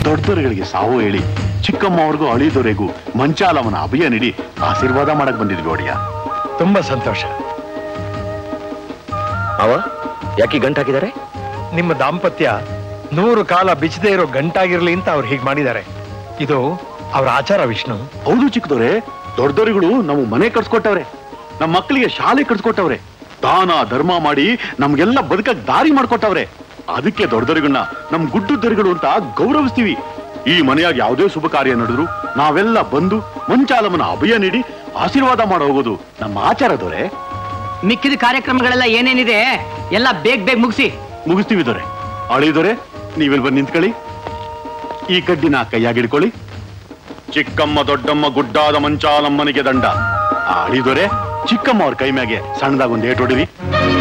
ದೊಡ್ಡದೊರೆಗಳಿಗೆ ಸಾವು ಹೇಳಿ ಚಿಕ್ಕಮ್ಮವ್ರಿಗೂ ಅಳಿದೊರೆಗೂ ಮಂಚಾಲವನ ಅಭಯ ನೀಡಿ ಆಶೀರ್ವಾದ ಮಾಡಕ್ ಬಂದಿದ್ವಿ ಒಡೆಯ ತುಂಬಾ ಸಂತೋಷ ಅವ ಯಾಕೆ ಗಂಟು ಹಾಕಿದ್ದಾರೆ ನಿಮ್ಮ ದಾಂಪತ್ಯ ನೂರು ಕಾಲ ಬಿಚ್ಚದೇ ಇರೋ ಗಂಟಾಗಿರ್ಲಿ ಅಂತ ಅವ್ರು ಹೀಗೆ ಮಾಡಿದ್ದಾರೆ ಇದು ಅವ್ರ ಆಚಾರ ವಿಷ್ಣು ಹೌದು ಚಿಕ್ಕದವ್ರೆ ದೊಡ್ಡದೊರೆಗಳು ನಮ್ಗೆ ಮನೆ ಕಟ್ಸ್ಕೊಟ್ಟವ್ರೆ ನಮ್ಮ ಮಕ್ಕಳಿಗೆ ಶಾಲೆ ಕಟ್ಸ್ಕೊಟ್ಟವ್ರೆ ದಾನ ಧರ್ಮ ಮಾಡಿ ನಮ್ಗೆಲ್ಲ ಬದುಕಕ್ ದಾರಿ ಮಾಡ್ಕೊಟ್ಟವ್ರೆ ಅದಕ್ಕೆ ದೊಡ್ಡದೊರೆಗಳನ್ನ ನಮ್ ಗುಡ್ಡು ದೊರೆಗಳು ಅಂತ ಗೌರವಿಸ್ತೀವಿ ಈ ಮನೆಯಾಗ ಯಾವುದೇ ಶುಭ ಕಾರ್ಯ ನಡೆದ್ರು ನಾವೆಲ್ಲ ಬಂದು ಮಂಚಾಲಮ್ಮನ ಅಭಯ ನೀಡಿ ಆಶೀರ್ವಾದ ಮಾಡಿ ಹೋಗೋದು ನಮ್ಮ ಆಚಾರ ದೊರೆ ಮಿಕ್ಕಿದ ಕಾರ್ಯಕ್ರಮಗಳೆಲ್ಲ ಏನೇನಿದೆ ಎಲ್ಲ ಬೇಗ ಬೇಗ ಮುಗಿಸಿ ಮುಗಿಸ್ತೀವಿ ದೊರೆ ಅಳಿದೊರೆ ನೀವೆಲ್ ಬಂದು ನಿಂತ್ಕೊಳ್ಳಿ ಈ ಕಡ್ಡಿನ ಕೈಯಾಗಿಡ್ಕೊಳ್ಳಿ ಚಿಕ್ಕಮ್ಮ ದೊಡ್ಡಮ್ಮ ಗುಡ್ಡಾದ ಮಂಚಾಲಮ್ಮನಿಗೆ ದಂಡ ಆ ಅಳಿದೊರೆ ಚಿಕ್ಕಮ್ಮ ಅವ್ರ ಕೈ ಮ್ಯಾಗೆ ಸಣ್ಣದಾಗ ಒಂದು ಏಟ್ ಹೊಡಿರಿ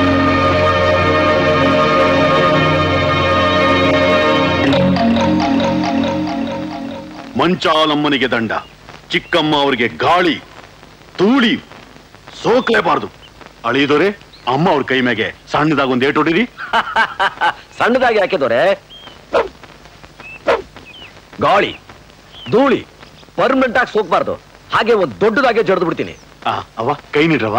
ಮಂಚಾಲಮ್ಮನಿಗೆ ದಂಡ ಚಿಕ್ಕಮ್ಮ ಅವರಿಗೆ ಗಾಳಿ ತೂಳಿ ಸೋಕ್ಲೇಬಾರ್ದು ಅಳಿದೊರೆ ಅಮ್ಮ ಅವ್ರ ಕೈ ಮ್ಯಾಗೆ ಸಣ್ಣದಾಗ ಒಂದು ಏಟ್ ಹೊಡಿರಿ ಸಣ್ಣದಾಗಿ ಹಾಕಿದವ್ರೆ ಗಾಳಿ ಧೂಳಿ ಪರ್ಮನೆಂಟ್ ಆಗಿ ಸೋಕ್ಬಾರ್ದು ಹಾಗೆ ಒಂದು ದೊಡ್ಡದಾಗೆ ಜಡ್ದು ಬಿಡ್ತೀನಿ ಆ, ಅವ್ವ ಕೈ ನೀಡ್ರವ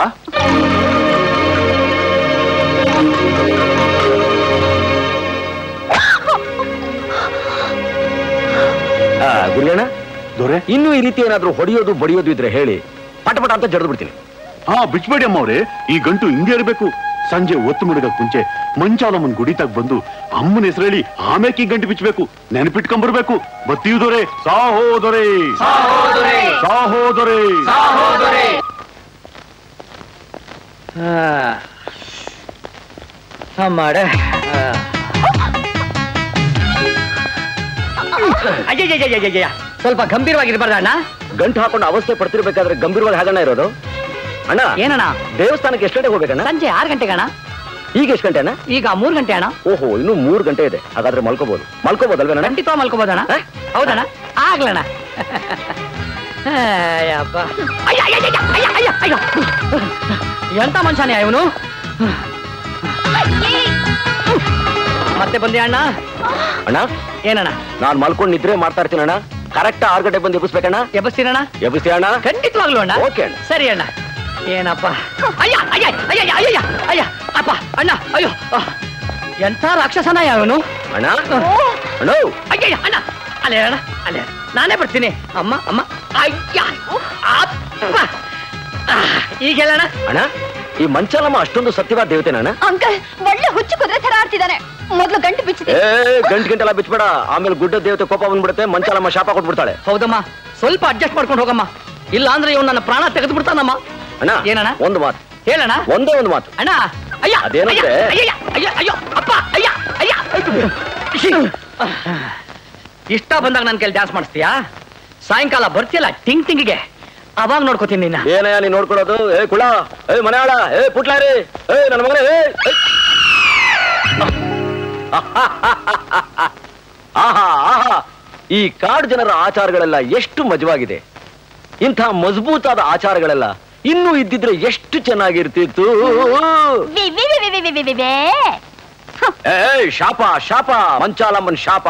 ಆ, ಗುರುಗಣ್ಣ ದೊರೆ ಇನ್ನೂ ಈ ರೀತಿ ಏನಾದ್ರೂ ಹೊಡೆಯೋದು ಬಡಿಯೋದು ಇದ್ರೆ ಹೇಳಿ ಪಟ ಪಟ ಅಂತ ಜಡ್ದು ಬಿಡ್ತೀನಿ ಹಾ ಬಿಚ್ಬೇಡಿ ಅಮ್ಮ ಅವ್ರೆ ಈ ಗಂಟು ಹಿಂಗೆ ಇರಬೇಕು ಸಂಜೆ ಒತ್ತು ಮುಳುಗಕ್ ಮುಂಚೆ ಮಂಚಾಲಮ್ಮನ್ ಗುಡಿತಾಗ ಬಂದು ಅಮ್ಮನ ಹೆಸರೇಳಿ ಆಮ್ಯಾಕೆ ಈ ಗಂಟು ಬಿಚ್ಚಬೇಕು ನೆನಪಿಟ್ಕೊಂಡ್ಬರ್ಬೇಕು ಬತ್ತೀವ್ ದೊರೆ ಸಾಹೋದೊರೆ ಸಾಹೋದೊರೆ ಮಾಡ ಅಯ್ಯಯ್ಯಯ್ಯಯ್ಯಯ್ಯ ಸ್ವಲ್ಪ ಗಂಭೀರವಾಗಿರ್ಬಾರ್ದ ಅಣ್ಣ ಗಂಟು ಹಾಕೊಂಡು ಅವಸ್ಥೆ ಪಡ್ತಿರ್ಬೇಕಾದ್ರೆ ಗಂಭೀರವಾಗಿ ಹಾಗಣ್ಣ ಇರೋದು ಅಣ್ಣ ಏನಣ್ಣ ದೇವಸ್ಥಾನಕ್ಕೆ ಎಷ್ಟು ಗಂಟೆಗೆ ಹೋಗ್ಬೇಕಣ್ಣ ಸಂಜೆ ಆರು ಗಂಟೆಗೆ ಅಣ್ಣ ಈಗ ಎಷ್ಟು ಗಂಟೆ ಅಣ್ಣ ಈಗ ಮೂರು ಗಂಟೆ ಅಣ್ಣ ಓಹೋ ಇನ್ನು ಮೂರು ಗಂಟೆ ಇದೆ ಹಾಗಾದ್ರೆ ಮಲ್ಕೋಬಹುದು ಮಲ್ಕೋಬಹುದಲ್ವೇನಣ್ಣ ಖಂಡಿತ ಮಲ್ಕೋಬೋದಣ್ಣ ಹ? ಹೌದಣ್ಣ ಆಗ್ಲಣ್ಣ ಅಯ್ಯಪ್ಪ ಅಯ್ಯ ಅಯ್ಯ ಅಯ್ಯ ಅಯ್ಯ ಅಯ್ಯ ಅಯ್ಯೋ ಎಂತ ಮನುಷ್ಯನೇ ಇವನು ಮತ್ತೆ ಬಂದೆ ಅಣ್ಣ ಅಣ್ಣ ಏನಣ್ಣ ನಾನ್ ಮಲ್ಕೊಂಡು ನಿದ್ರೆ ಮಾಡ್ತಾ ಇರ್ತೀನಿ ಅಣ್ಣ ಕರೆಕ್ಟ್ ಆರು ಗಂಟೆ ಬಂದು ಎಬ್ಬಿಸ್ಬೇಕಣ್ಣ ಎಬ್ಬಸ್ತೀರಣ್ಣ ಎಬ್ಬಿಸ್ತೀ ಅಣ್ಣ ಖಂಡಿತವಾಗ್ಲು ಅಣ್ಣ ಓಕೆ ಅಣ್ಣ. ಸರಿ ಅಣ್ಣ ಏನಪ್ಪ ಅಯ್ಯ ಅಯ್ಯ ಅಯ್ಯ ಅಯ್ಯ ಅಯ್ಯ ಅಯ್ಯ ಅಪ್ಪ ಅಣ್ಣ ಅಯ್ಯೋ ಅಹ್, ಎಂಥ ರಾಕ್ಷಸನ ಯಾವನು ಅಣ್ಣ ಅಣ್ಣ ಅಯ್ಯಯ್ಯ ಅಣ್ಣ ಅಲ್ಲೇ ಅಣ್ಣ ಅಲ್ಲೇ ನಾನೇ ಬರ್ತೀನಿ ಅಮ್ಮ ಅಮ್ಮ ಅಯ್ಯ ಅಪ್ಪ ಆಹ್, ಈಗ ಹೇಳಣ್ಣ ಅಣ್ಣ ಈ ಮಂಚಾಲಮ್ಮ ಅಷ್ಟೊಂದು ಸತ್ಯವಾದ ದೇವತೆ ಅಣ್ಣ ಅಂಕಲ್ ಒಳ್ಳೆ ಹುಚ್ಚು ಕುದುರೆ ತರ ಆಡ್ತಿದ್ದಾನೆ ಮೊದ್ಲು ಗಂಟು ಬಿಚ್ಚಿದೆ ಏ ಗಂಟು ಗಂಟೆಲ್ಲ ಬಿಚ್ಬೇಡ ಆಮೇಲೆ ಗುಡ್ಡ ದೇವತೆ ಕೋಪ ಬಂದ್ಬಿಡುತ್ತೆ ಮಂಚಾಲಮ್ಮ ಶಾಪ ಕೊಟ್ಬಿಡ್ತಾಳೆ ಹೌದಮ್ಮ ಸ್ವಲ್ಪ ಅಡ್ಜಸ್ಟ್ ಮಾಡ್ಕೊಂಡು ಹೋಗಮ್ಮ ಇಲ್ಲ ಅಂದ್ರೆ ಇವ್ ನನ್ನ ಪ್ರಾಣ ತೆಗೆದು ಬಿಡ್ತಾನಮ್ಮ ಅಣ್ಣ ಏನಣ್ಣ? ಒಂದು ಮಾತು ಹೇಳಣ್ಣ ಒಂದೇ ಒಂದು ಮಾತು ಅಣ್ಣ ಅಯ್ಯ ಅದೇನಂದ್ರೆ? ಅಯ್ಯ, ಅಯ್ಯ ಅಯ್ಯ ಅಯ್ಯೋ ಅಪ್ಪ ಅಯ್ಯ ಅಯ್ಯ ಇಷ್ಟ ಬಂದಾಗ ನನ್ನ ಕೈಲಿ ಡ್ಯಾನ್ಸ್ ಮಾಡಿಸ್ತೀಯಾ ಸಾಯಂಕಾಲ ಬರ್ತೀಯಲ್ಲ ಟಿಂಗ್ ಟಿಂಗಿಗೆ ಅವಾಗ ನೋಡ್ಕೋತೀನಿ ನಿನ್ನ ಏನಯ್ಯ ನೀನ್ ನೋಡ್ಕೊಳ್ಳೋದು ಏ ಕುಳ ಏ ಮನೆಯಾಳ ಏ ಪುಟ್ಲಾರಿ ಏ ನನ್ನ ಮಗನೇ ಏ ಏ. ಆಹಾ ಆಹಾ ಈ ಕಾಡು ಜನರ ಆಚಾರಗಳೆಲ್ಲ ಎಷ್ಟು ಮಜವಾಗಿದೆ ಇಂಥ ಮಜಬೂತಾದ ಆಚಾರಗಳೆಲ್ಲ ಇನ್ನೂ ಇದ್ದಿದ್ರೆ ಎಷ್ಟು ಚೆನ್ನಾಗಿರ್ತಿತ್ತು ವಿ, ವಿ, ವಿ, ವಿ, ವಿ, ವಿ, ವಿ, ವಿ, ವಿ. ಏ ಶಾಪ ಶಾಪ ಮಂಚಾಲಮ್ಮನ್ ಶಾಪ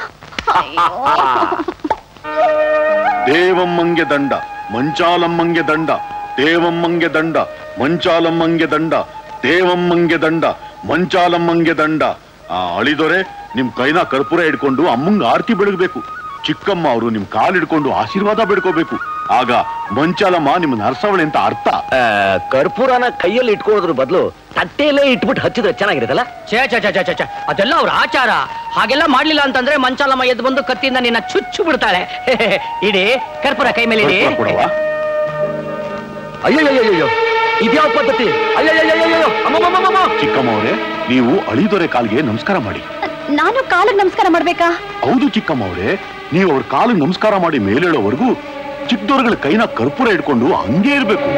ದೇವಮ್ಮಂಗೆ ದಂಡ ಮಂಚಾಲಮ್ಮಂಗೆ ದಂಡ ದೇವಮ್ಮಂಗೆ ದಂಡ ಮಂಚಾಲಮ್ಮಂಗೆ ದಂಡ ದೇವಮ್ಮಂಗೆ ದಂಡ ಮಂಚಾಲಮ್ಮಂಗೆ ದಂಡ ಆ ಅಳಿದೊರೆ ನಿಮ್ ಕೈನ ಕರ್ಪೂರ ಹಿಡ್ಕೊಂಡು ಅಮ್ಮಂಗ ಆರತಿ ಬೆಳಗ್ಬೇಕು ಚಿಕ್ಕಮ್ಮ ಅವರು ನಿಮ್ ಕಾಲ್ ಹಿಡ್ಕೊಂಡು ಆಶೀರ್ವಾದ ಬೆಡ್ಕೋಬೇಕು ಆಗ ಮಂಚಾಲಮ್ಮ ನಿಮ್ ನರಸವಳೆ ಅಂತ ಅರ್ಥ ಆ, ಕರ್ಪೂರನ ಕೈಯಲ್ಲಿ ಇಟ್ಕೊಳ್ಳೋದ್ರ ಬದಲು ತಟ್ಟೆಯಲ್ಲೇ ಇಟ್ಬಿಟ್ಟು ಹಚ್ಚಿದ್ರೆ ಚೆನ್ನಾಗಿರುತ್ತಲ್ಲ ಛೇ ಛೇ ಛೇ ಛೇ ಛೇ, ಛೇ ಅದೆಲ್ಲ ಅವ್ರ ಆಚಾರ ಹಾಗೆಲ್ಲ ಮಾಡ್ಲಿಲ್ಲ ಅಂತಂದ್ರೆ ಮಂಚಾಲಮ್ಮ ಎದ್ದು ಬಂದು ಕತ್ತಿಯಿಂದ ನಿನ್ನ ಚುಚ್ಚು ಬಿಡ್ತಾಳೆ ಇಡಿ ಕರ್ಪೂರ ಕೈ ಮೇಲೆ ಇಡಿ ಕರ್ಪೂರ ಕೊಡವಾ ಅಯ್ಯಯ್ಯಯ್ಯೋ ಇದ್ಯಾವ ಪದ್ಧತಿ ಅಯ್ಯಯ್ಯಯ್ಯಯ್ಯೋ ಅಮ್ಮಮ್ಮಮ್ಮಮ್ಮ ಚಿಕ್ಕಮ್ಮ ಅವರೇ ನೀವು ಅಳಿದೊರೆ ಕಾಲ್ಗೆ ನಮಸ್ಕಾರ ಮಾಡಿ ನಾನು ಕಾಲಿಗೆ ನಮಸ್ಕಾರ ಮಾಡ್ಬೇಕಾ ಹೌದು ಚಿಕ್ಕಮ್ಮ ಅವರೇ ನೀವು ಅವ್ರ ಕಾಲಿಗೆ ನಮಸ್ಕಾರ ಮಾಡಿ ಮೇಲೇಳೋವರೆಗೂ ಚಿಕ್ಕದವ್ರಗಳ ಕೈನ ಕರ್ಪೂರ ಹಿಡ್ಕೊಂಡು ಹಂಗೆ ಇರ್ಬೇಕು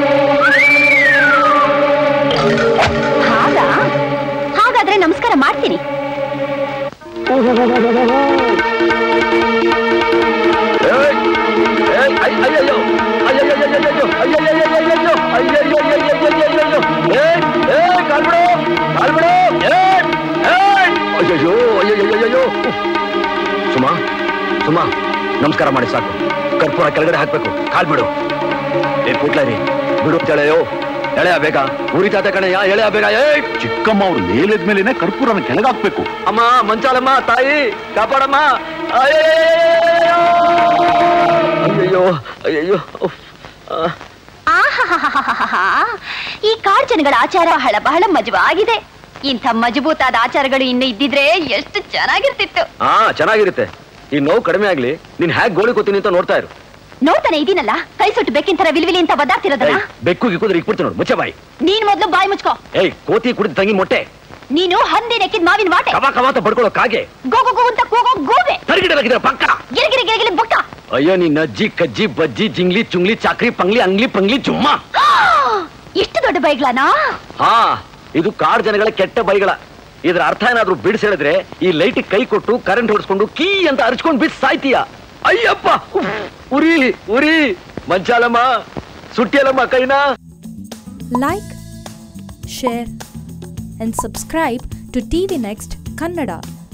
ಹಾಗಾ ಹಾಗಾದ್ರೆ ನಮಸ್ಕಾರ ಮಾಡ್ತೀನಿ ಏಯ್! ಏಯ್! ಅಯ್- ಅಯ್ಯಯ್ಯೋ! ಅಯ್ಯಯ್ಯಯ್ಯಯ್ಯಯ್ಯೋ! ಅಯ್ಯಯ್ಯಯ್ಯಯ್ಯಯ್ಯೋ! ಅಯ್ಯಯ್ಯಯ್ಯಯ್ಯಯ್ಯಯ್ಯೋ! ಏಯ್! ಏಯ್! ಕಾಲ್ಬಿಡು! ಕಾಲ್ಬಿಡು! ಏಯ್! ಏಯ್! ಅಯ್ಯಯ್ಯೋ! ಅಯ್ಯಯ್ಯಯ್ಯಯ್ಯೋ! ಸುಮಾ ಸುಮ್ಮ ನಮಸ್ಕಾರ ಮಾಡಿ ಸಾಕು ಕರ್ಪೂರ ಕೆಳಗಡೆ ಹಾಕ್ಬೇಕು ಕಾಲ್ ಬಿಡು ಏ ಕೂಟ್ಲಾರಿ ಬಿಡು ಅಂತ ಎಳೆಯೋ ಎಳೆಯ ಬೇಗ ಉರಿತಾತ ಕಣಯ್ಯ ಎಳೆಯ ಬೇಗ ಏ ಚಿಕ್ಕಮ್ಮ ಅವ್ರು ಮೇಲೆದ ಮೇಲೇನೆ ಕರ್ಪೂರನ ಕೆಳಗಾಕ್ಬೇಕು ಅಮ್ಮ ಮಂಚಾಲಮ್ಮ ತಾಯಿ ಕಾಪಾಡಮ್ಮ ಅಯ್ಯಯ್ಯೋ ಅಯ್ಯಯ್ಯೋ ಅಯ್ಯಯ್ಯೋ ಉಫ್. ಆ. ಆಹಾಹಾಹಾಹಾಹಾ. ಈ ಕಾಡ್ ಜನಗಳ ಆಚಾರ ಬಹಳ ಬಹಳ ಮಜವಾಗಿದೆ ಇಂಥ ಮಜಬೂತಾದ ಆಚಾರಗಳು ಇನ್ನು ಇದ್ದಿದ್ರೆ ಎಷ್ಟು ಚೆನ್ನಾಗಿರ್ತಿತ್ತು ಹಾ ಚೆನ್ನಾಗಿರುತ್ತೆ ಈ ನೋವು ಕಡಿಮೆ ಆಗ್ಲಿ ನೀನ್ ಹ್ಯಾಕ್ ಗೋಳಿ ಕೂತೀನಿ ಅಂತ ನೋಡ್ತಾ ಇರು ನೋಡ್ತಾನೆ ಇದೀನಲ್ಲ ಕೈ ಸುಟ್ಟು ಬೆಕ್ಕಿನ ತರ ವಿಲ್ವಿಲಿ ಅಂತ ಒದ್ದಾಡ್ತಿರೋದಲ್ಲ ಏಯ್, ಬೆಕ್ಕು ಗಿಕ್ಕುದ್ರೆ ಇಕ್ಬಿಡ್ತೀನಿ ನೋಡು ಮುಚ್ಚೆ ಬಾಯಿ ನೀನ್ ಮೊದ್ಲು ಬಾಯಿ ಮುಚ್ಕೋ ಏಯ್ ಕೋತಿ ಕುಡಿದ ತಂಗಿ ಮೊಟ್ಟೆ ನೀನು ಹಂದಿ ನೆಕ್ಕಿದ್ ಮಾವಿನ ವಾಟೆ ಕವ ಕವ ಅಂತ ಬಡ್ಕೊಳ್ಳೋ ಕಾಗೆ ಗೋ ಗೋ ಗೋ ಅಂತ ಕೂಗೋ ಗೋವೆ ತರಗಿಡಲಾಗಿದ್ರೆ ಪಕ್ಕ ಗಿರಿಗಿರಿ ಗಿರಿಗಿರಿ ಬುಕ್ಕ ಅಯ್ಯೋ ನಿನ್ನ ಅಜ್ಜಿ ಕಜ್ಜಿ ಬಜ್ಜಿ ಜಿಂಗ್ಲಿ ಚುಂಗ್ಲಿ ಚಾಕ್ರಿ ಪಂಗ್ಲಿ ಅಂಗ್ಲಿ ಪಂಗ್ಲಿ ಜುಮ್ಮ ಇಷ್ಟು ದೊಡ್ಡ ಬೈಗ್ಲಾನಾ ಹಾ ಇದು ಕಾಡ್ ಜನಗಳ ಕೆಟ್ಟ ಬೈಗಳ ಇದ್ರ ಅರ್ಥ ಏನಾದ್ರೂ ಬಿಡಿಸ್ ಹೇಳಿದ್ರೆ ಈ ಲೈಟ್ ಕೈ ಕೊಟ್ಟು ಕರೆಂಟ್ ಹೊಡ್ಸ್ಕೊಂಡು ಕೀ ಅಂತ ಅರ್ಚ್ಕೊಂಡು ಬಿಸ್ ಸಾಯ್ತೀಯ ಅಯ್ಯಪ್ಪ ಉಫ್, ಉರಿ ಉರಿ Manchalamma ಸುಟ್ಟಿಯಲ್ಲಮ್ಮ ಕೈನಾ like, share, and subscribe to TV Next Kannada.